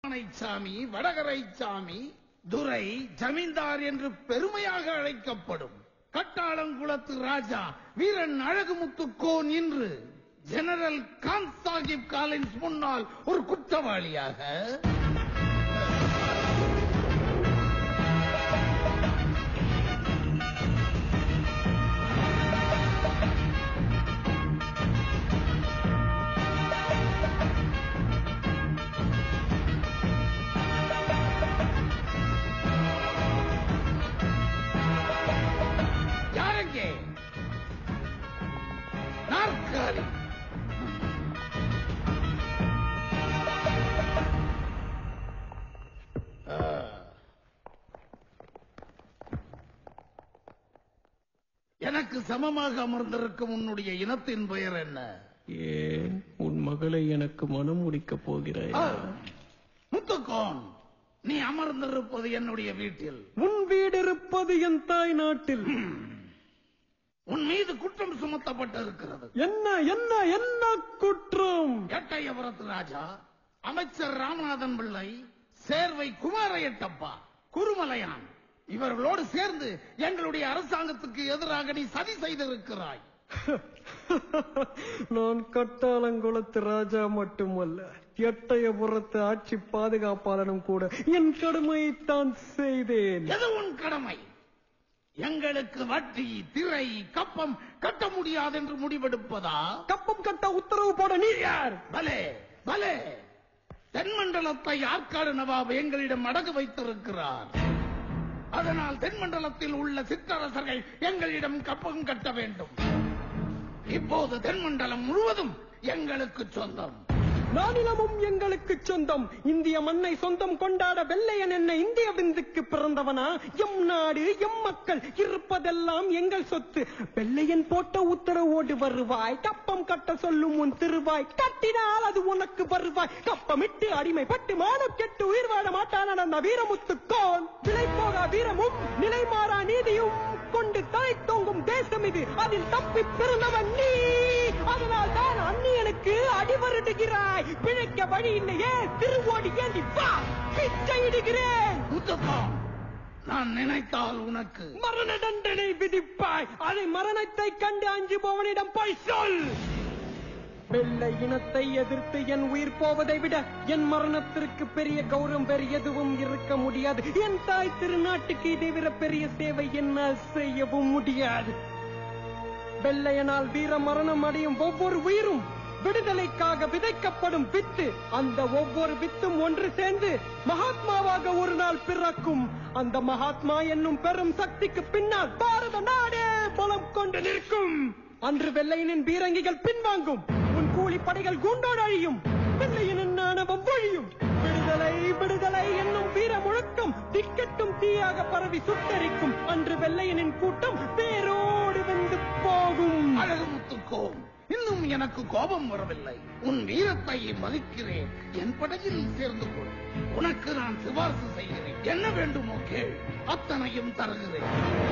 சாமி வடகரை சாமி துரை ஜமீன்தார் என்று பெருமையாக அழைக்கப்படும் கட்டாளங்குளத்து ராஜா வீரன் அழகுமுத்துக்கோன் இன்று ஜெனரல் காந்த் சாஹிப் காலின்ஸ் முன்னால் ஒரு குற்றவாளியாக யாரெங்கே நாற்காலி ஆ. எனக்கு சமமாக அமர்ந்திருக்கும் உன்னுடைய இனத்தின் பெயர் என்ன ஏன் உன் மகளை எனக்கு மனம் முடிக்கப் போகிறாய் ஆ, முத்துக்கோன் நீ அமர்ந்திருப்பது என்னுடைய வீட்டில் உன் வீடு இருப்பது என் தாய் நாட்டில் உன் மீது குற்றம் சுமத்தப்பட்டிருக்கிறது என்ன என்ன என்ன குற்றம் எட்டயபுரத்து ராஜா அமைச்சர் ராமநாதன் பிள்ளை சேர்வை குமாரையட்டப்பா குருமலையான் இவர்களோடு சேர்ந்து எங்களுடைய அரசாங்கத்துக்கு எதிராக நீ சதி செய்திருக்கிறாய் நான் கட்டாளங்குளத்து ராஜா மட்டுமல்ல எட்டயபுரத்து ஆட்சி பாதுகாப்பாளனும் கூட என் கடமையைத்தான் செய்தேன் எது உன் கடமை எங்களுக்கு வட்டி திரை கப்பம் கட்ட முடியாது என்று முடிவெடுப்பதா கப்பம் கட்ட உத்தரவு போட நீ யார் பலே பலே தென்மண்டலத்தை ஆற்காடு நவாப் எங்களிடம் அடகு வைத்திருக்கிறார் அதனால் தென்மண்டலத்தில் உள்ள சிற்றரசர்கள் எங்களிடம் கப்பம் கட்ட வேண்டும் இப்போது தென்மண்டலம் முழுவதும் எங்களுக்கு சொந்தம் நானிலமும் எங்களுக்கு சொந்தம் இந்திய மண்ணை சொந்தம் கொண்டாட வெள்ளையன் என்ன இந்திய விந்துக்கு பிறந்தவனா எம் நாடு எம் மக்கள் இருப்பதெல்லாம் எங்கள் சொத்து வெள்ளையன் போட்ட உத்தரவோடு வருவாய் கப்பம் கட்ட சொல்லும் உன் திருவாய் கட்டினால் அது உனக்கு வருவாய் கப்பமிட்டு அடிமைப்பட்டு மானம் கெட்டு உயிர் வாழ மாட்டான் அந்த வீரமுத்துக்கோன் விலை போகா வீரமும் நிலை மாறா நீதியும் கொண்டு தலை தொங்கும் தேசம் இது அதில் தப்பி பிறந்தவன் நீ அதனால் தான் அந்நியனுக்கு அடிவருடுகிறாய் பிழைக்க வழி இல்லையே திருவோடி ஏந்தி வா பிச்சையிடுகிறேன் முத்தப்பா நான் நினைத்தால் உனக்கு மரண தண்டனை விதிப்பாய் அதை மரணத்தை கண்டு அஞ்சுபவனிடம் போய் சொல் வெள்ளை இனத்தை எதிர்த்து என் உயிர் போவதை விட என் மரணத்திற்கு பெரிய கௌரவம் வேறு எதுவும் இருக்க முடியாது என் தாய் திருநாட்டுக்கு இதை விட பெரிய சேவை என்னால் செய்யவும் முடியாது வெள்ளையனால் வீர மரணம் அடையும் ஒவ்வொரு உயிரும் விடுதலைக்காக விதைக்கப்படும் வித்து அந்த ஒவ்வொரு வித்தும் ஒன்று சேர்ந்து மகாத்மாவாக ஒரு நாள் பிறக்கும் அந்த மகாத்மா என்னும் பெரும் சக்திக்கு பின்னால் பாரத நாடே பலம் கொண்டு நிற்கும் அன்று வெள்ளையனின் பீரங்கிகள் பின்வாங்கும் உன் கூலி படைகள் குண்டோடு அழியும் வெள்ளையனின் ஆணவம் ஒழியும் விடுதலை விடுதலை என்னும் வீர முழக்கம் திக்கட்டும் தீயாக பரவி சுட்டரிக்கும் அன்று வெள்ளையனின் கூட்டம் வேரோடு வெந்து போகும் அழகு முத்துக்கோம் இன்னும் எனக்கு கோபம் வரவில்லை உன் வீரத்தை மதிக்கிறேன் என் படையில் சேர்ந்து கொள் உனக்கு நான் சிபார்சு செய்கிறேன் என்ன வேண்டுமோ கேள் அத்தனையும் தருகிறேன்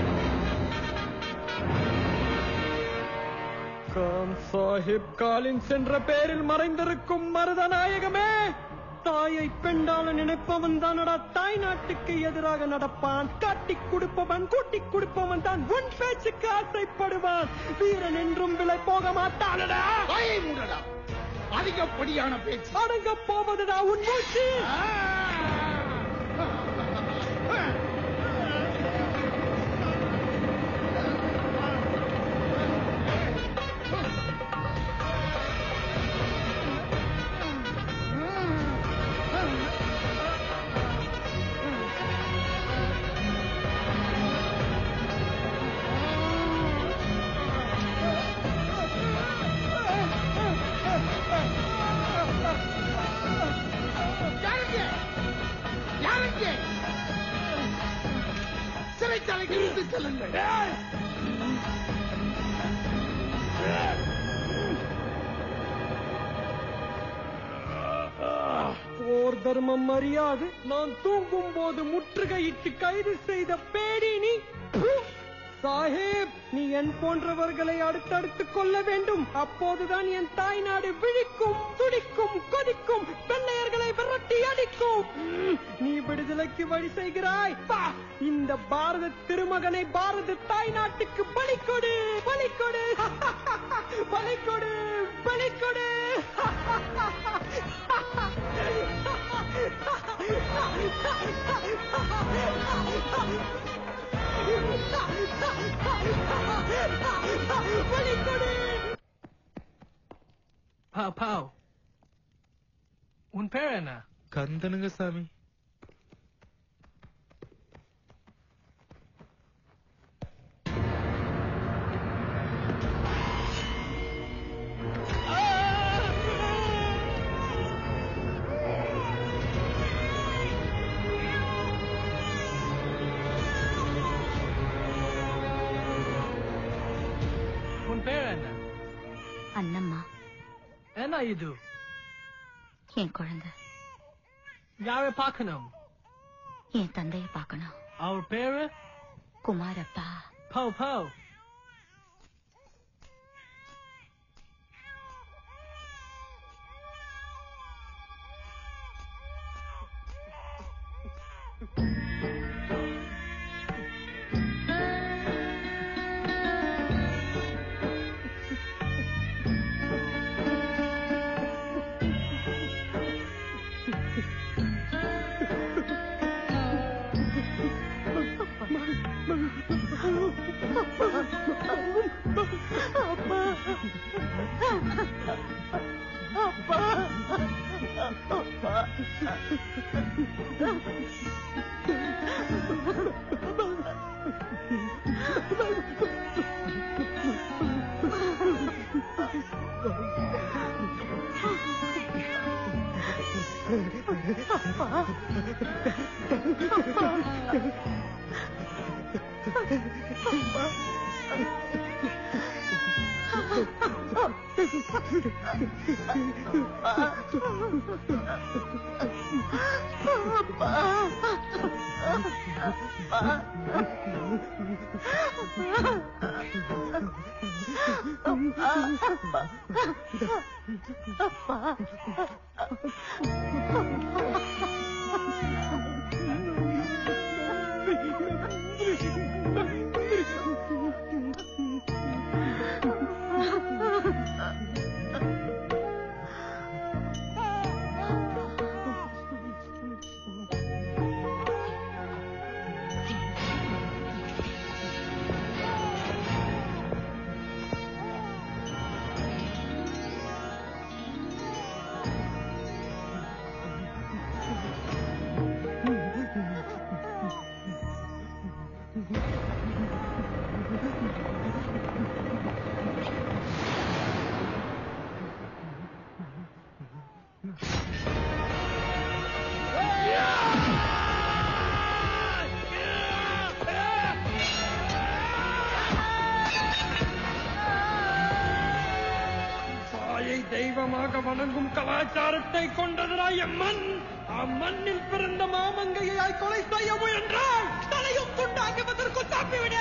கான் சாஹிப் காலின் சென்ற பேரில் மறைந்திருக்கும் மருதநாயகமே தாயை பெண்டால நினைப்பவன் தானடா தாய் நாட்டுக்கு எதிராக நடப்பான் காட்டிக் கொடுப்பவன் கூட்டிக் கொடுப்பவன் தான் உன் பேச்சுக்கு ஆசைப்படுவான் வீரன் என்றும் விலை போக மாட்டானடா வாயை மூடடா அதிகப்படியான பேச்சு அடங்க போவதுடா உன் மூச்சு யாருங்க யாருங்க சிறைச்சாலைக்கு இழுத்து செல்லுங்கள் போர் தர்மம் அறியாது நான் தூங்கும் போது முற்றுகையிட்டு கைது செய்த பேடி நீ ப்பு! சாஹிப் நீ என் போன்றவர்களை அடுத்தடுத்து கொள்ள வேண்டும் அப்போதுதான் என் தாய் நாடு விழிக்கும் துடிக்கும் கொதிக்கும் வெள்ளையர்களை விரட்டி அடிக்கும் ம், நீ விடுதலைக்கு வழி செய்கிறாய் பா! இந்த பாரத திருமகனை பாரத தாய் நாட்டுக்கு பலி கொடு பலி கொடு பலி கொடு பலி கொடு பலி கொடு பாவ் பாவ் உன் பேர் என்ன கந்தனுங்க சாமி உன் பேர் என்ன அண்ணம்மா என்ன இது என் குழந்தை யாரை பார்க்கணும் என் தந்தையை பார்க்கணும் அவர் பேரு குமாரப்பா பாவ் பாவ் தாயை தெய்வமாக வணங்கும் கலாச்சாரத்தை கொண்டதுடா என் மண் அம்மண்ணில் பிறந்த மாமங்கையாய் கொலை செய்ய முயன்றால் தலையும் துண்டாக்குவதற்கு தப்பிவிட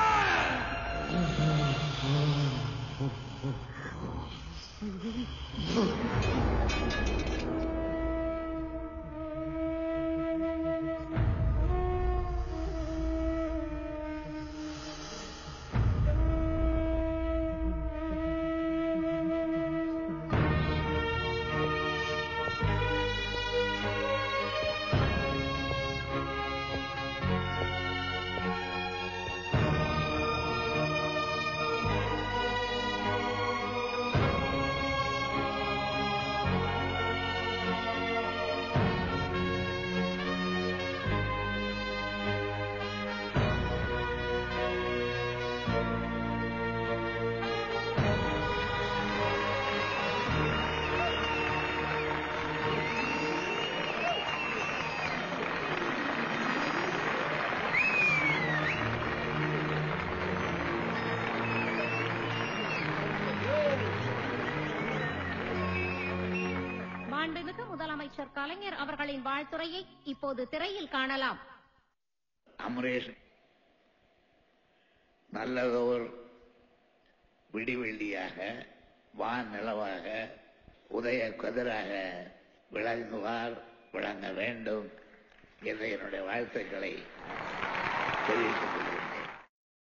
மாண்புமிகு முதலமைச்சர் கலைஞர் அவர்களின் வாழ்த்துரையை இப்போது திரையில் காணலாம் அமரேஷ் நல்லதோர் விடிவெள்ளியாக வான் நிலவாக உதய கதிராக விளங்குவார் விளங்க வேண்டும் என்ற என்னுடைய வாழ்த்துக்களை தெரிவித்துக் கொள்கிறேன்